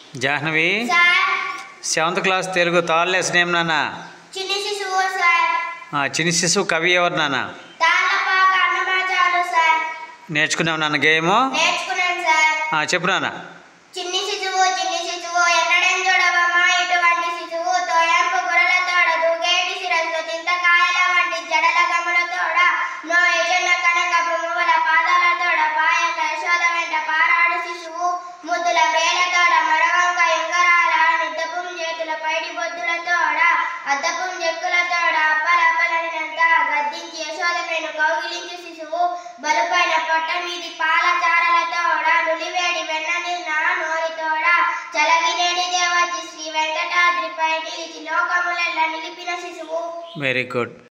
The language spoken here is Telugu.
Jahnavi sir seventh class Telugu third lesson ఏం నాన్న చిన్ని శిశువు సార్ ఆ, చిన్ని శిశువు కవి ఎవరు నాన్న తాళ్ళపాక అన్నమాచారు సార్ నేర్చుకున్నావు నాన్న గేము నేర్చుకున్నాను సార్ ఆ, చెప్పు నాన్న చిన్ని శిశువు చిన్ని శిశువు ఎన్నడేం చూడవమ్మా ఇటువంటి శిశువు తోయంపు గుర్రలతోడ దూగేటి శిరస్సు చింతకాయల వంటి జడల గములతోడ నో ఎజన్న కనక భృమువుల పాదాలతోడ పాయక యశోద వెంట పారాడు శిశువు ముద్దుల వేలతోడ మరవంక యుంగరాల నిద్దపుం చేతుల పైడి బొద్దులతోడ అద్దపుం చెక్కులతోడ అప్పలప్పలనంత గద్దించి యశోద నేను కౌగిలించు శిశువు బలుపైన పొట్ట మీది పాల చారలతోడ నులివేడి వెన్న నిన్న నోరితోడ చలగినేడి దేవచి శ్రీ వెంకటాద్రిపై నిలిచి లోకములెల్ల నిలిపిన శిశువు వెరీ గుడ్